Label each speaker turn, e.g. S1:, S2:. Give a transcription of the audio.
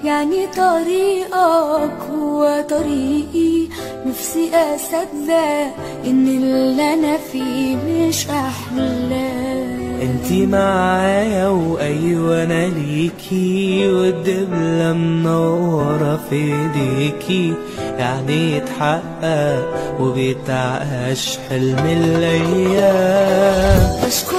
S1: يعني طريقك هو طريقي نفسي أصدق إن اللي أنا فيه مش أحلام
S2: انتي معايا وايوه انا ليكي والدبلة منورة في ايديكي يعني يتحقق وبيتعاش حلم الايام
S1: بشكر